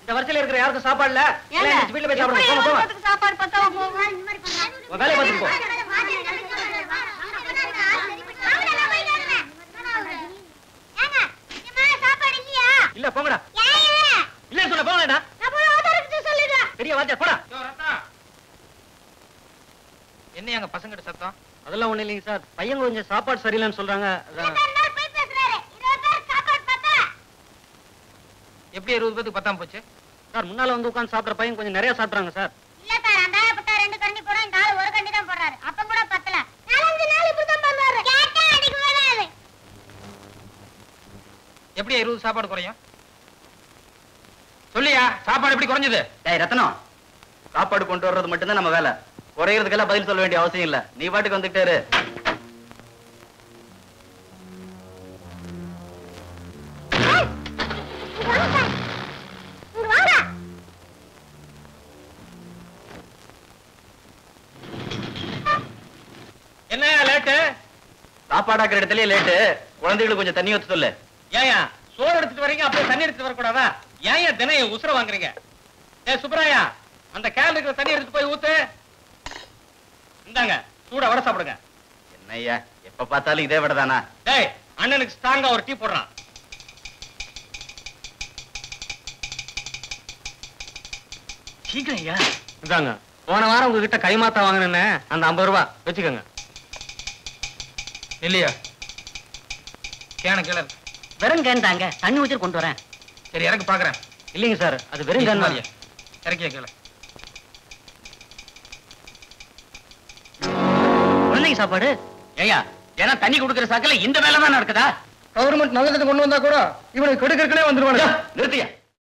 இந்த வரிசையில இருக்கிற யாருக்கும் சாப்பாடு இல்ல ஏங்க, எல்லாம் எந்திரிச்சு வீட்டுல போய் எப்படி சாப்பிடுங்க போங்க, போங்க. இவ்வளவுத்துக்கு சாப்பாடு பத்தாம போகும்? உன் வேலையை பார்த்துட்டு போ இல்ல போங்கடா இல்ல சொல்ல போங்கடா பெரிய வாத்தியார் போடா என்ன எங்க பசங்கிட்ட சத்தம் அதெல்லாம் ஒண்ணு இல்லைங்க சார் பையன் கொஞ்சம் சாப்பாடு சரியில்லைன்னு சொல்றாங்க அதான். எப்படி இருபது பேத்துக்கு பத்தாம போச்சு சார் முன்னால வந்து உட்கார்ந்து சாப்பிடுற பையன் கொஞ்சம் நிறைய சாப்பிடுறாங்க சார் ரெண்டு கண்ணி போறோம் இந்த ஆளு ஒரு கண்ணி தான் போடுறாரு அப்ப கூட பத்தல நாலஞ்சு நாள் இப்படிதான் பண்ணுவாரு கேட்டா அடிக்க வராது எப்படி இருபது சாப்பாடு குறையும் சொல்லியா சாப்பாடு எப்படி குறைஞ்சது டேய் ரத்னம் சாப்பாடு கொண்டு வர்றது மட்டும்தான் நம்ம வேலை குறையறதுக்கெல்லாம் பதில் சொல்ல வேண்டிய அவசியம் இல்ல நீ பாட்டுக்கு வந்துட்டே இரு இங்க வாங்க என்ன லேட்டு சாப்பாடாக்குற இடத்துலயே லேட்டு குழந்தைகளுக்கு கொஞ்சம் தண்ணி ஊத்த சொல்லு ஏயா சோறு எடுத்துட்டு வரீங்க அப்படியே தண்ணி எடுத்துட்டு வரக்கூடாதா ஏன் ஏன் தினம் உசுர வாங்குறீங்க ஏ சுப்பராயா அந்த கேள் இருக்கிற தண்ணி எடுத்து போய் ஊத்து இந்தாங்க சூட வர சாப்பிடுங்க என்னய்யா எப்ப பார்த்தாலும் இதே விடதானா டேய் அண்ணனுக்கு ஸ்ட்ராங்கா ஒரு டீ போடுறான் சீக்கிரம் ஐயா இதாங்க போன வாரம் உங்ககிட்ட கைமாத்தா வாங்கினேன்னு அந்த ஐம்பது ரூபாய் வச்சுக்கோங்க இல்லையா கேன கீழே இருக்கு. வெறும் கேன் தாங்க தண்ணி ஊற்றி கொண்டு வரேன் சரி இறக்கு பாக்குறேன் இல்லைங்க சார் அது வெறும் கேன் தான் இறக்கிய கீழே குழந்தைங்க சாப்பாடு ஏய்யா ஏன்னா தண்ணி கொடுக்கிற சாக்கில இந்த வேலை தான் நடக்குதா கவர்மெண்ட் நல்லது கொண்டு வந்தா கூட இவனுக்கு கெடுக்கிறதுனே வந்துருவாங்க நிறுத்தியா